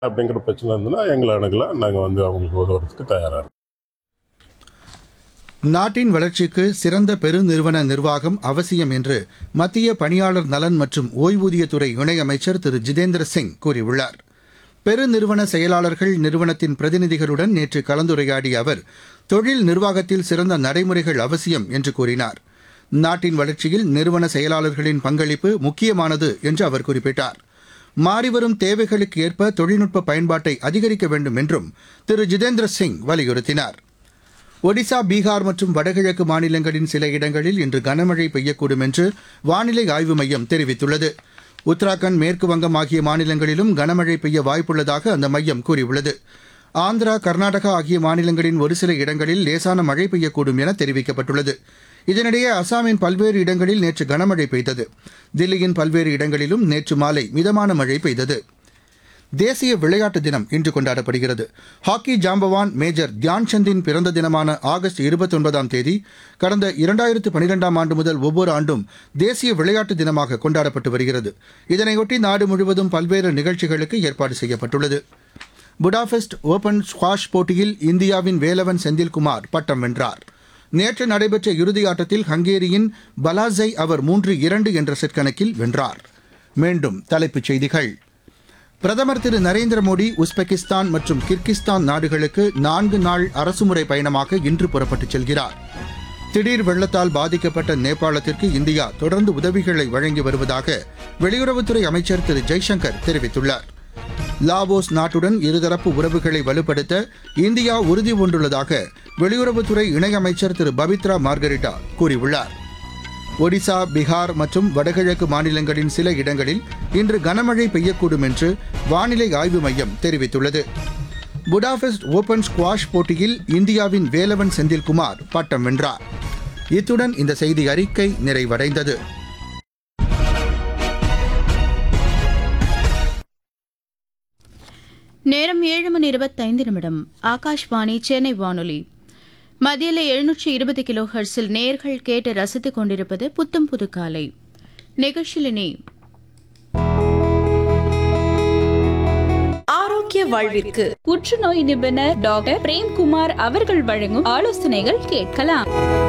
அப்படிங்கிற பிரச்சனை இருந்ததுன்னா எங்களை அணுகலாம் நாங்கள் வந்து அவங்களுக்கு உதவுறதுக்கு தயாராக இருக்கோம் நாட்டின் வளர்ச்சிக்கு சிறந்த பெருநிறுவன நிர்வாகம் அவசியம் என்று மத்திய பணியாளர் நலன் மற்றும் ஓய்வூதியத்துறை இணையமைச்சர் திரு ஜிதேந்திர சிங் கூறியுள்ளார் பெருநிறுவன செயலாளர்கள் நிறுவனத்தின் பிரதிநிதிகளுடன் நேற்று கலந்துரையாடிய அவர் தொழில் நிர்வாகத்தில் சிறந்த நடைமுறைகள் அவசியம் என்று கூறினார் நாட்டின் வளர்ச்சியில் நிறுவன செயலாளர்களின் பங்களிப்பு முக்கியமானது என்று அவர் குறிப்பிட்டார் மாறிவரும் தேவைகளுக்கு ஏற்ப தொழில்நுட்ப பயன்பாட்டை அதிகரிக்க வேண்டும் என்றும் திரு ஜிதேந்திர சிங் வலியுறுத்தினார் ஒடிசா பீகார் மற்றும் வடகிழக்கு மாநிலங்களின் சில இடங்களில் இன்று கனமழை பெய்யக்கூடும் என்று வானிலை ஆய்வு மையம் தெரிவித்துள்ளது உத்தராகண்ட் மேற்கு வங்கம் ஆகிய மாநிலங்களிலும் கனமழை பெய்ய வாய்ப்புள்ளதாக அந்த மையம் கூறியுள்ளது ஆந்திரா கர்நாடகா ஆகிய மாநிலங்களின் ஒரு சில இடங்களில் லேசான மழை பெய்யக்கூடும் என தெரிவிக்கப்பட்டுள்ளது இதனிடையே அசாமின் பல்வேறு இடங்களில் நேற்று கனமழை பெய்தது தில்லியின் பல்வேறு இடங்களிலும் நேற்று மாலை மிதமான மழை பெய்தது தேசிய விளையாட்டு தினம் இன்று கொண்டாடப்படுகிறது ஹாக்கி ஜாம்பவான் மேஜர் தியான் சந்தின் பிறந்த தினமான ஆகஸ்ட் இருபத்தொன்பதாம் தேதி கடந்த இரண்டாயிரத்து பனிரெண்டாம் ஆண்டு முதல் ஒவ்வொரு ஆண்டும் தேசிய விளையாட்டு தினமாக கொண்டாடப்பட்டு வருகிறது இதனையொட்டி நாடு முழுவதும் பல்வேறு நிகழ்ச்சிகளுக்கு ஏற்பாடு செய்யப்பட்டுள்ளது புடாபெஸ்ட் ஓபன் ஸ்குவாஷ் போட்டியில் இந்தியாவின் வேலவன் செந்தில்குமார் பட்டம் வென்றார் நேற்று நடைபெற்ற இறுதி ஆட்டத்தில் ஹங்கேரியின் பலாசை அவர் மூன்று இரண்டு என்ற செட் கணக்கில் வென்றார் மீண்டும் தலைப்புச் செய்திகள் பிரதமர் திரு நரேந்திர மோடி உஸ்பெகிஸ்தான் மற்றும் கிர்கிஸ்தான் நாடுகளுக்கு நான்கு நாள் அரசுமுறை பயணமாக இன்று புறப்பட்டுச் செல்கிறார் திடீர் வெள்ளத்தால் பாதிக்கப்பட்ட நேபாளத்திற்கு இந்தியா தொடர்ந்து உதவிகளை வழங்கி வருவதாக வெளியுறவுத்துறை அமைச்சர் திரு ஜெய்சங்கர் தெரிவித்துள்ளார் லாவோஸ் நாட்டுடன் இருதரப்பு உறவுகளை வலுப்படுத்த இந்தியா உறுதி பூண்டுள்ளதாக வெளியுறவுத்துறை இணையமைச்சர் திரு பபித்ரா மார்கரிட்டா கூறியுள்ளார் ஒடிசா பீகார் மற்றும் வடகிழக்கு மாநிலங்களின் சில இடங்களில் இன்று கனமழை பெய்யக்கூடும் என்று வானிலை ஆய்வு மையம் தெரிவித்துள்ளது புடாபெஸ்ட் ஓபன் ஸ்குவாஷ் போட்டியில் இந்தியாவின் வேலவன் செந்தில்குமார் பட்டம் வென்றார் இத்துடன் இந்த செய்தி அறிக்கை நிறைவடைந்தது நேரம் ஏழு மணி இருபத்தைந்து நிமிடம் ஆகாஷ்வாணி சென்னை வானொலி மத்தியில் எழுநூற்றி இருபது கிலோ ஹெர்ஸில் நேர்கள் கேட்டு ரசித்துக் கொண்டிருப்பது புத்தம் புது காலை நிகழ்ச்சியிலே ஆரோக்கிய வாழ்விற்கு புற்றுநோய் நிபுணர் டாக்டர் பிரேம்குமார் அவர்கள் வழங்கும் ஆலோசனைகள் கேட்கலாம்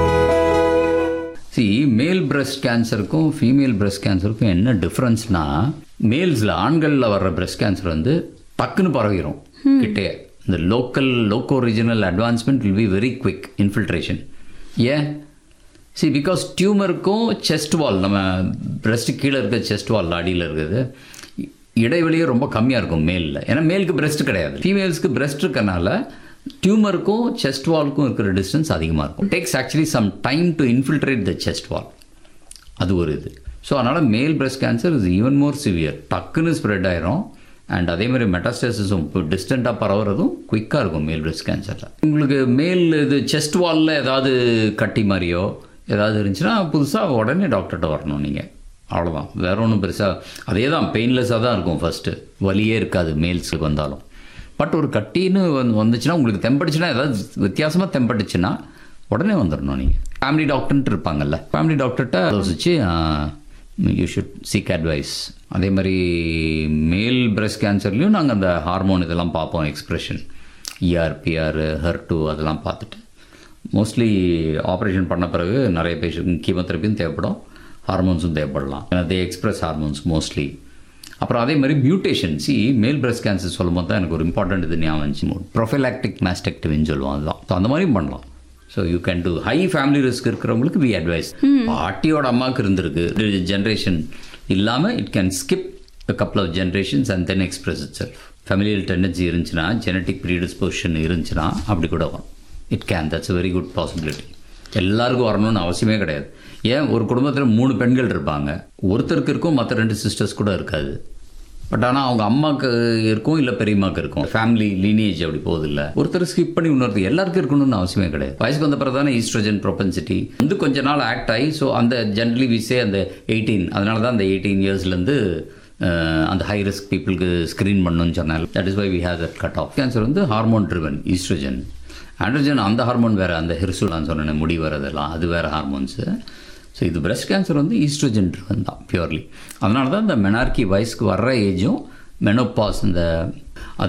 சி மேல் பிரஸ்ட் கேன்சருக்கும் ஃபீமேல் பிரஸ்ட் கேன்சருக்கும் என்ன டிஃப்ரென்ஸ்னா மேல்ஸில் ஆண்களில் வர்ற பிரஸ்ட் கேன்சர் வந்து டக்குன்னு பரவிடும் கிட்டே இந்த local loco regional advancement will be very quick infiltration ஏன் சி பிகாஸ் டியூமருக்கும் செஸ்ட் வால் நம்ம பிரஸ்ட் கீழே இருக்க செஸ்ட் வால் அடியில் இருக்குது இடைவெளியே ரொம்ப கம்மியாக இருக்கும் மேலில் ஏன்னா மேலுக்கு பிரஸ்ட் கிடையாது ஃபீமேல்ஸ்க்கு பிரஸ்ட் இருக்கனால டியூமருக்கும் செஸ்ட் வால்க்கும் இருக்கிற டிஸ்டன்ஸ் அதிகமாக இருக்கும் takes actually some time to infiltrate the chest wall அது ஒரு இது ஸோ அதனால் male breast cancer is even more severe டக்குன்னு ஸ்ப்ரெட் ஆயிரும் அண்ட் அதே மாதிரி மெட்டாஸ்டேசிஸும் இப்போ டிஸ்டண்ட்டாக பரவுறதும் குயிக்காக இருக்கும் மேல் பிரஸ்ட் கேன்சரில் உங்களுக்கு மேல் இது செஸ்ட் வாலில் ஏதாவது கட்டி மாதிரியோ ஏதாவது இருந்துச்சுன்னா புதுசாக உடனே டாக்டர்கிட்ட வரணும் நீங்கள் அவ்வளோதான் வேற ஒன்றும் பெருசாக அதே தான் பெயின்லெஸ்ஸாக தான் இருக்கும் ஃபஸ்ட்டு வலியே இருக்காது மேல்ஸுக்கு வந்தாலும் பட் ஒரு கட்டின்னு வந்து வந்துச்சுன்னா உங்களுக்கு தெம்பட்டுச்சுன்னா ஏதாவது வித்தியாசமாக தெம்பட்டுச்சுன்னா உடனே வந்துடணும் நீங்கள் ஃபேமிலி டாக்டர்ன்ட்டு இருப்பாங்கல்ல ஃபேமிலி டாக்டர்கிட்ட யோசிச்சு யூ ஷுட் சீக் அட்வைஸ் அதே மாதிரி மேல் பிரஸ்ட் கேன்சர்லேயும் நாங்கள் அந்த ஹார்மோன் இதெல்லாம் பார்ப்போம் எக்ஸ்ப்ரெஷன் இஆர்பிஆர் ஹெர் டூ அதெல்லாம் பார்த்துட்டு மோஸ்ட்லி ஆப்ரேஷன் பண்ண பிறகு நிறைய பேஷண்ட் கீமோதெரப்பியும் தேவைப்படும் ஹார்மோன்ஸும் தேவைப்படலாம் ஏன்னா தே எக்ஸ்பிரஸ் ஹார்மோன்ஸ் மோஸ்ட்லி அப்புறம் அதே மாதிரி mutation see male breast cancer சொல்லும் போது தான் எனக்கு ஒரு இம்பார்ட்டன்ட் இது ஞாபகம் வந்துச்சு ப்ரொஃபைலாக்டிக் மாஸ்டெக்டிவின்னு சொல்லுவோம் அதுதான் ஸோ அந்த மாதிரியும் பண்ணலாம் so you can do high family risk இருக்கிறவங்களுக்கு வி அட்வைஸ் பாட்டியோட அம்மாவுக்கு இருந்திருக்கு ஜென்ரேஷன் இல்லாமல் it can skip a couple of generations and then express itself familial tendency இருந்துச்சுன்னா ஜெனட்டிக் ப்ரீடிஸ்போசிஷன் இருந்துச்சுன்னா அப்படி கூட வரும் it can that's a very good possibility எல்லாருக்கும் வரணும்னு அவசியமே கிடையாது ஏன் ஒரு குடும்பத்தில் மூணு பெண்கள் இருப்பாங்க ஒருத்தருக்கு இருக்கும் மற்ற ரெண்டு சிஸ்டர்ஸ் கூட இருக்காது பட் ஆனால் அவங்க அம்மாவுக்கு இருக்கும் இல்லை பெரியம்மாக்கு இருக்கும் ஃபேமிலி லீனேஜ் அப்படி போகுது இல்லை ஒருத்தர் ஸ்கிப் பண்ணி இன்னொருத்தர் எல்லாருக்கும் இருக்கணும்னு அவசியமே கிடையாது வயசுக்கு வந்த பிறகு தானே ஈஸ்ட்ரோஜன் ப்ரொபென்சிட்டி வந்து கொஞ்ச நாள் ஆக்ட் ஆகி ஸோ அந்த ஜென்ரலி விசே அந்த எயிட்டீன் அதனால தான் அந்த எயிட்டீன் இயர்ஸ்லேருந்து அந்த ஹை ரிஸ்க் பீப்புளுக்கு ஸ்க்ரீன் பண்ணணும்னு சொன்னால் that is why we have that cut off cancer வந்து ஹார்மோன் ட்ரிவன் ஈஸ்ட்ரோஜன் ஆண்ட்ரோஜன் அந்த ஹார்மோன் வேறு அந்த ஹெர்சுலான்னு சொன்னேன் முடி வரதெல்லாம் அது வேறு ஹார்மோன்ஸு ஸோ இது பிரஸ்ட் கேன்சர் வந்து ஈஸ்ட்ரோஜன் ட்ரிவன் தான் பியூர்லி அதனால தான் இந்த மெனார்கி வயசுக்கு வர்ற ஏஜும் மெனோபாஸ் இந்த